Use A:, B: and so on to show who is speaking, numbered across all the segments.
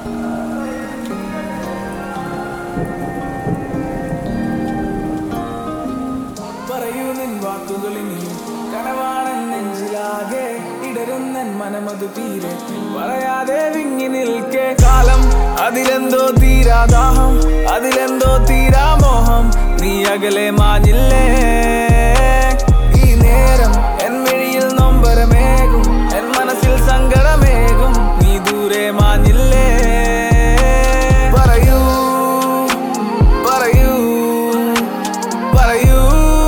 A: പറയൂ നിൻ വാക്കുകളിനിയും കനവാണൻ നെഞ്ചിലാകെ ഇടരുന്നൻ മനമതു തീരെ പറയാതെ വിങ്ങി നിൽക്കെ കാലം അതിലെന്തോ തീരാദാഹം അതിലെന്തോ തീരാമോഹം നീ അകലെ മാഞ്ഞില്ലേ ഈ നേരം എൻ മിഴിയിൽ നൊമ്പരമേകും എൻ മനസ്സിൽ സങ്കടമേകും നീ ദൂരെ മാഞ്ഞില്ലേ പറയൂ പറയൂ പറയൂ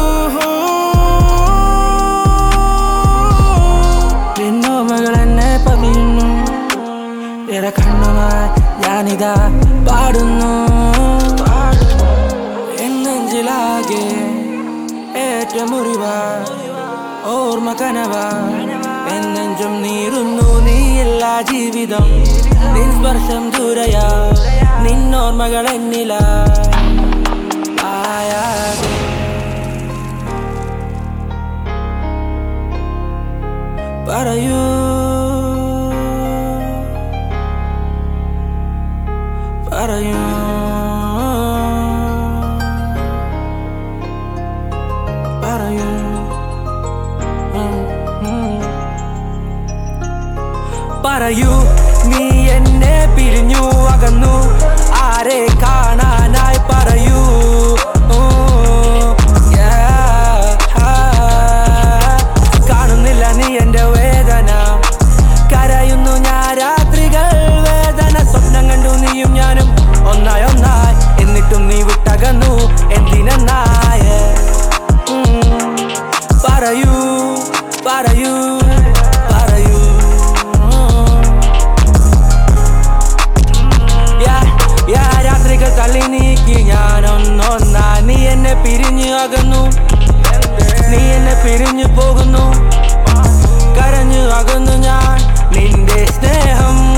B: നിന്നോമകൾ എന്നെ പതിയുന്നു ഇര കണ്ണുമായി ഞാനിതാ പാടുന്നു എന്നെഞ്ചിലാകെ ഏറ്റ മുറിവ ഓർമ്മ കനവ എന്നെഞ്ചും നീറുന്നു നീയില്ല ജീവിതം നിൻ സ്പർശം ദൂരയാ നിന്നോർമ്മകൾ എന്നില ആയാതെ പറയൂ പറയൂ പറയൂ ഉം, ഉം. പറയൂ നീ എന്നെ പിരിഞ്ഞു അകന്നു ആരെ കാണാനായി പറയൂ ഓ, yeah, ah. കാണുന്നില്ല നീ എന്റെ വേദന കരയുന്നു ഞാൻ രാത്രികൾ വേദന സ്വപ്നം കണ്ടു നീയും ഞാനും ഒന്നായി ഒന്നായി എന്നിട്ടും നീ വിട്ടകന്നു എന്തിനെന്നായ ഉം. പറയൂ പറയൂ പറയൂ യാ- യാ രാത്രികൾ തള്ളി നീക്കി ഞാൻ ഒന്നൊന്നാ നീ എന്നെ പിരിഞ്ഞു അകന്നു നീ എന്നെ പിരിഞ്ഞു പോകുന്നു കരഞ്ഞു അകന്നു ഞാൻ നിന്റെ സ്നേഹം